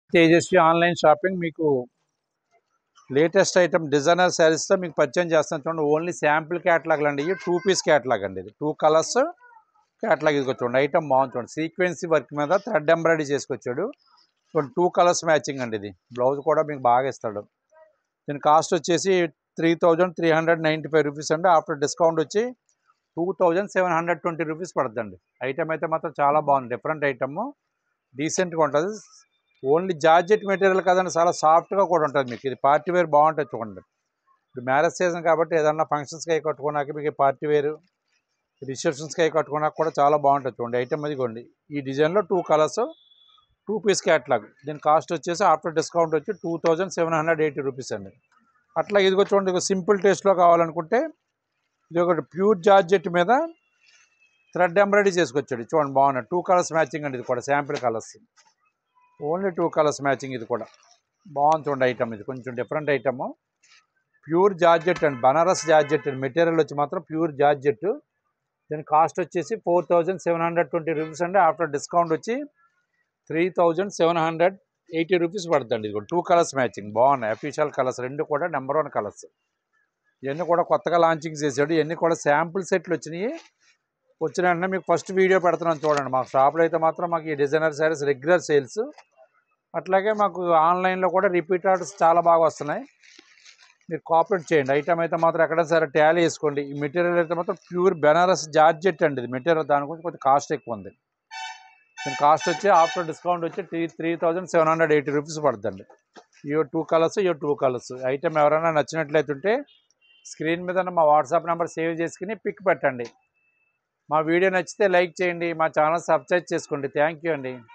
Tejaswi online shopping మీకు latest item designer శారీస్తో మీకు పరిచయం చేస్తాను చూడండి ఓన్లీ శాంపిల్ క్యాటలాగ్ అండి ఇవి టూ పీస్ క్యాటలాగ్ అండి ఇది టూ కలర్స్ క్యాటలాగ్ ఇది చూడండి ఐటమ్ బాగుంది చూడండి సీక్వెన్సీ వర్క్ మీద థ్రెడ్ ఎంబ్రాయిడరీ చేసుకొచ్చాడు చూడండి టూ కలర్స్ మ్యాచింగ్ అండి ఇది బ్లౌజ్ కూడా మీకు బాగా ఇస్తాడు దీని కాస్ట్ వచ్చేసి three thousand three hundred ninety five rupees అండి ఆఫ్టర్ డిస్కౌంట్ వచ్చి two thousand seven hundred twenty rupees పడుతుందండి ఐటమ్ అయితే మాత్రం చాలా బాగుంది డిఫరెంట్ ఐటమ్ డీసెంట్గా ఉంటుంది ఓన్లీ జార్జెట్ మెటీరియల్ కదండి చాలా సాఫ్ట్గా కూడా ఉంటుంది మీకు ఇది పార్టీ వేర్ బాగుంటుంది చూడండి ఇప్పుడు మ్యారేజ్ సీజన్ కాబట్టి ఏదన్నా ఫంక్షన్స్కి అవి కట్టుకున్నాక మీకు పార్టీ వేర్ రిసెప్షన్స్కి అవి కట్టుకున్నాక కూడా చాలా బాగుంటుంది చూడండి ఐటమ్ అది కొండి ఈ డిజైన్లో two colours two piece catalogue దీని కాస్ట్ వచ్చేసి ఆఫ్టర్ డిస్కౌంట్ వచ్చి two thousand seven hundred eighty rupees అండి అట్లా ఇదిగో చూడండి ఇదిగో సింపుల్ టేస్ట్లో కావాలనుకుంటే ఇది ఒకటి ప్యూర్ జార్జెట్ మీద థ్రెడ్ ఎంబ్రాయిడరీ చేసుకొచ్చాడు చూడండి బాగున్నాయి టూ కలర్స్ మ్యాచింగ్ అండి ఇది కూడా sample colours only two colours matching ఇది కూడా బాగుంది చూడండి ఐటమ్ ఇది కొంచెం డిఫరెంట్ ఐటమ్ ప్యూర్ జార్జెట్ అండి బనారస్ జార్జెట్ అండి మెటీరియల్ వచ్చి మాత్రం ప్యూర్ జార్జెట్ దీని కాస్ట్ వచ్చేసి four thousand seven hundred twenty rupees అండి ఆఫ్టర్ డిస్కౌంట్ వచ్చి three thousand seven hundred eighty rupees పడుతుంది ఇది కూడా టూ కలర్స్ మ్యాచింగ్ బాగున్నాయి అఫీషియల్ కలర్స్ రెండు కూడా నెంబర్ వన్ కలర్స్ ఇవన్నీ కూడా కొత్తగా లాంచింగ్ చేశాడు ఇవన్నీ కూడా శాంపుల్ సెట్లు వచ్చినాయి వచ్చిన వెంటనే మీకు ఫస్ట్ వీడియో పెడుతున్నాను చూడండి మా షాప్లో అయితే మాత్రం మాకు ఈ డిజైనర్ శారీస్ రెగ్యులర్ సేల్స్ అట్లాగే మాకు ఆన్లైన్లో కూడా రిపీట్ ఆర్డర్స్ చాలా బాగా వస్తున్నాయి మీరు కోఆపరేట్ చేయండి ఐటమ్ అయితే మాత్రం ఎక్కడైనా సరే ట్యాలీ వేసుకోండి ఈ మెటీరియల్ అయితే మాత్రం ప్యూర్ బెనారస్ జార్జెట్ అండి ఇది మెటీరియల్ దాని గురించి కొంచెం కాస్ట్ ఎక్కువ ఉంది దీని కాస్ట్ వచ్చి ఆఫ్టర్ డిస్కౌంట్ వచ్చి three three thousand seven hundred eighty rupees పడుతుంది ఇయో టూ కలర్స్ ఇయో టూ కలర్స్ ఐటమ్ ఎవరైనా నచ్చినట్లయితే ఉంటే స్క్రీన్ మీద మా వాట్సాప్ నెంబర్ సేవ్ చేసుకుని పిక్ పెట్టండి మా వీడియో నచ్చితే లైక్ చేయండి మా ఛానల్ సబ్స్క్రైబ్ చేసుకోండి థ్యాంక్ యూ అండి